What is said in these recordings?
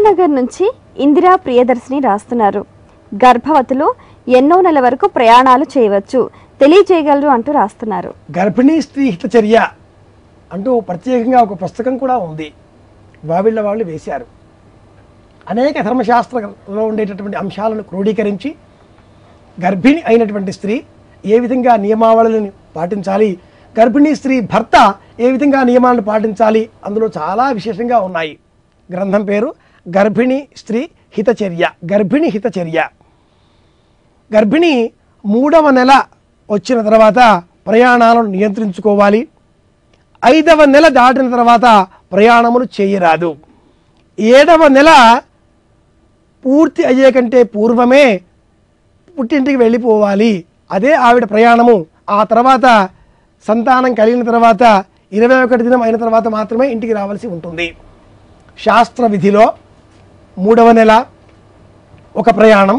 కరీంనగర్ నుంచి ఇందిరా ప్రియదర్శిని రాస్తున్నారు గర్భవతులు ఎన్నో నెల వరకు ప్రయాణాలు చేయవచ్చు తెలియజేయగలరు అంటూ రాస్తున్నారు గర్భిణీ స్త్రీ హితచర్య అంటూ ప్రత్యేకంగా ఒక పుస్తకం కూడా ఉంది వావిళ్ళ వాళ్ళు వేశారు అనేక ధర్మశాస్త్రంలో ఉండేటటువంటి అంశాలను క్రోడీకరించి గర్భిణి అయినటువంటి స్త్రీ ఏ విధంగా నియమావళులను పాటించాలి గర్భిణీ స్త్రీ భర్త ఏ విధంగా నియమాలను పాటించాలి అందులో చాలా విశేషంగా ఉన్నాయి గ్రంథం పేరు గర్భిణీ స్త్రీ హితచర్య గర్భిణి హితచర్య గర్భిణి మూడవ నెల వచ్చిన తర్వాత ప్రయాణాలను నియంత్రించుకోవాలి ఐదవ నెల దాటిన తర్వాత ప్రయాణములు చేయరాదు ఏడవ నెల పూర్తి అయ్యే కంటే పూర్వమే పుట్టింటికి వెళ్ళిపోవాలి అదే ఆవిడ ప్రయాణము ఆ తర్వాత సంతానం కలిగిన తర్వాత ఇరవై ఒకటి దినం అయిన తర్వాత మాత్రమే ఇంటికి రావాల్సి ఉంటుంది శాస్త్ర విధిలో మూడవ నెల ఒక ప్రయాణం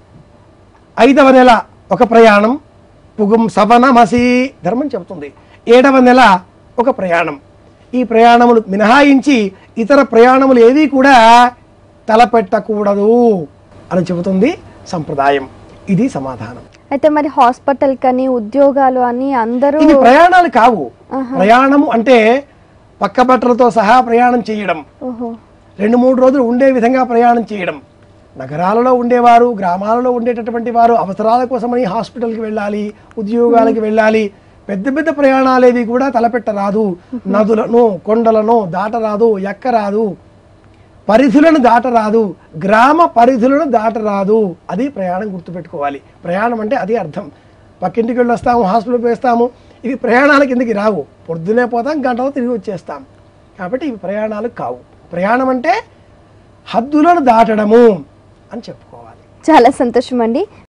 ఐదవ నెల ఒక ప్రయాణం పుగుం సవనమసి ధర్మం చెబుతుంది ఏడవ నెల ఒక ప్రయాణం ఈ ప్రయాణములు మినహాయించి ఇతర ప్రయాణములు ఏవి కూడా తలపెట్టకూడదు అని చెబుతుంది సంప్రదాయం ఇది సమాధానం అయితే మరి హాస్పిటల్ కని ఉద్యోగాలు అని అందరూ ఇవి ప్రయాణాలు కావు ప్రయాణము అంటే పక్క బట్టలతో సహా ప్రయాణం చేయడం ఓహో రెండు మూడు రోజులు ఉండే విధంగా ప్రయాణం చేయడం నగరాలలో ఉండేవారు గ్రామాలలో ఉండేటటువంటి వారు అవసరాల కోసమని హాస్పిటల్కి వెళ్ళాలి ఉద్యోగాలకి వెళ్ళాలి పెద్ద పెద్ద ప్రయాణాలేవి కూడా తలపెట్టరాదు నదులను కొండలను దాటరాదు ఎక్కరాదు పరిధులను దాటరాదు గ్రామ పరిధులను దాటరాదు అది ప్రయాణం గుర్తుపెట్టుకోవాలి ప్రయాణం అంటే అది అర్థం పక్కింటికి వెళ్ళి వస్తాము హాస్పిటల్కి వేస్తాము ఇవి ప్రయాణాల కిందకి రావు పొద్దునే పోతాం గంటలో తిరిగి వచ్చేస్తాం కాబట్టి ఇవి ప్రయాణాలు కావు ప్రయాణం అంటే హద్దులను దాటడము అని చెప్పుకోవాలి చాలా సంతోషం అండి